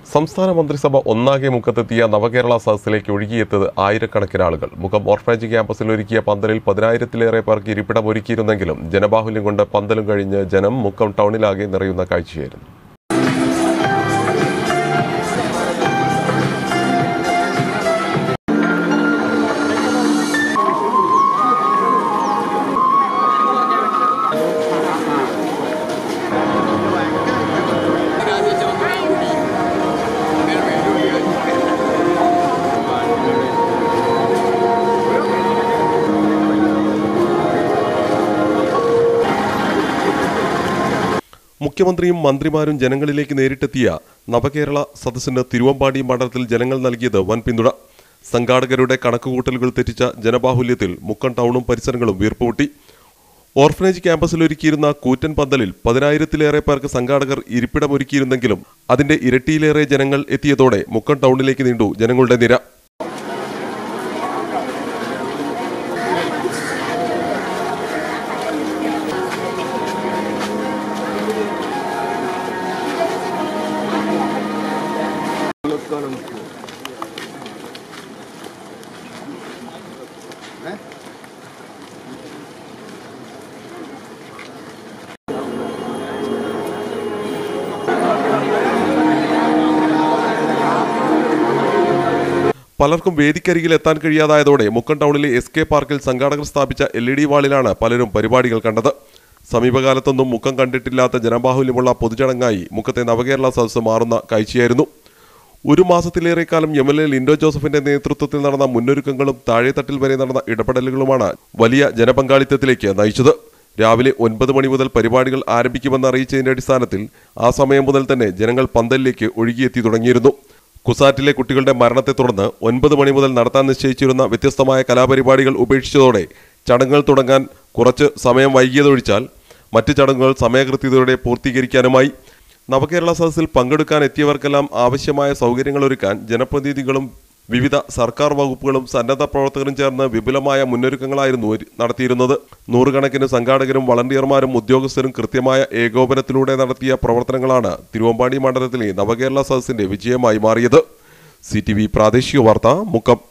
സംസ്ഥാന മന്ത്രിസഭ ഒന്നാകെ മുഖത്തെത്തിയ നവകേരള സദസ്സിലേക്ക് ഒഴുകിയെത്തത് ആയിരക്കണക്കിന് ആളുകൾ മുഖം ഓർഫനേജ് ക്യാമ്പസിൽ ഒരുക്കിയ പന്തലിൽ പതിനായിരത്തിലേറെ പേർക്ക് ഇരിപ്പിടം ഒരുക്കിയിരുന്നെങ്കിലും ജനബാഹുല്യം കൊണ്ട് പന്തലും കഴിഞ്ഞ് ജനം മുക്കം ടൗണിലാകെ നിറയുന്ന കാഴ്ചയായിരുന്നു മുഖ്യമന്ത്രിയും മന്ത്രിമാരും ജനങ്ങളിലേക്ക് നേരിട്ടെത്തിയ നവകേരള സദസ്സിന് തിരുവമ്പാടി മണ്ഡലത്തിൽ ജനങ്ങൾ നൽകിയത് വൻ പിന്തുണ സംഘാടകരുടെ കണക്കുകൂട്ടലുകൾ തെറ്റിച്ച ജനബാഹുല്യത്തിൽ മുക്കം ടൗണും പരിസരങ്ങളും വീർപ്പുമുട്ടി ഓർഫനേജ് ക്യാമ്പസിൽ ഒരുക്കിയിരുന്ന കൂറ്റൻ പന്തലിൽ പതിനായിരത്തിലേറെ പേർക്ക് സംഘാടകർ ഇരിപ്പിടമൊരുക്കിയിരുന്നെങ്കിലും അതിന്റെ ഇരട്ടിയിലേറെ ജനങ്ങൾ എത്തിയതോടെ മുക്കം ടൗണിലേക്ക് നീണ്ടു ജനങ്ങളുടെ നിര പലർക്കും വേദിക്കരികിൽ എത്താൻ കഴിയാതായതോടെ മുക്കം ടൗണിലെ എസ് കെ പാർക്കിൽ സംഘാടകർ സ്ഥാപിച്ച എൽ ഇ ഡി വാളിലാണ് പലരും പരിപാടികൾ കണ്ടത് സമീപകാലത്തൊന്നും മുക്കം കണ്ടിട്ടില്ലാത്ത ജനബാഹുല്യമുള്ള പൊതുചടങ്ങായി മുക്കത്തെ നവകേരള സദസ്സ് മാറുന്ന കാഴ്ചയായിരുന്നു ഒരു മാസത്തിലേറെ കാലം എം എൽ എ ലിൻഡോ ജോസഫിന്റെ നേതൃത്വത്തിൽ നടന്ന മുന്നൊരുക്കങ്ങളും താഴെത്തട്ടിൽ വരെ നടന്ന ഇടപെടലുകളുമാണ് വലിയ ജനപങ്കാളിത്തത്തിലേക്ക് നയിച്ചത് രാവിലെ ഒൻപത് മണി മുതൽ പരിപാടികൾ ആരംഭിക്കുമെന്ന് അറിയിച്ചതിന്റെ അടിസ്ഥാനത്തിൽ ആ സമയം മുതൽ തന്നെ ജനങ്ങൾ പന്തലിലേക്ക് ഒഴുകിയെത്തി തുടങ്ങിയിരുന്നു കുസാറ്റിലെ കുട്ടികളുടെ മരണത്തെ തുടർന്ന് ഒൻപത് മണി മുതൽ നടത്താൻ നിശ്ചയിച്ചിരുന്ന വ്യത്യസ്തമായ കലാപരിപാടികൾ ഉപേക്ഷിച്ചതോടെ ചടങ്ങുകൾ തുടങ്ങാൻ കുറച്ച് സമയം വൈകിയതൊഴിച്ചാൽ മറ്റ് ചടങ്ങുകൾ സമയകൃത്യതയോടെ പൂർത്തീകരിക്കാനുമായി നവകേരള സദസ്സിൽ പങ്കെടുക്കാൻ എത്തിയവർക്കെല്ലാം ആവശ്യമായ സൗകര്യങ്ങൾ ഒരുക്കാൻ ജനപ്രതിനിധികളും വിവിധ സർക്കാർ വകുപ്പുകളും സന്നദ്ധ പ്രവർത്തകരും ചേർന്ന് വിപുലമായ മുന്നൊരുക്കങ്ങളായിരുന്നു ഒരു- നടത്തിയിരുന്നത് നൂറുകണക്കിന് സംഘാടകരും വളണ്ടിയർമാരും ഉദ്യോഗസ്ഥരും കൃത്യമായ ഏകോപനത്തിലൂടെ നടത്തിയ പ്രവർത്തനങ്ങളാണ് തിരുവമ്പാടി മണ്ഡലത്തിലെ നവകേരള സദസ്സിന്റെ വിജയമായി മാറിയത് സി പ്രാദേശിക വാർത്ത മുക്കം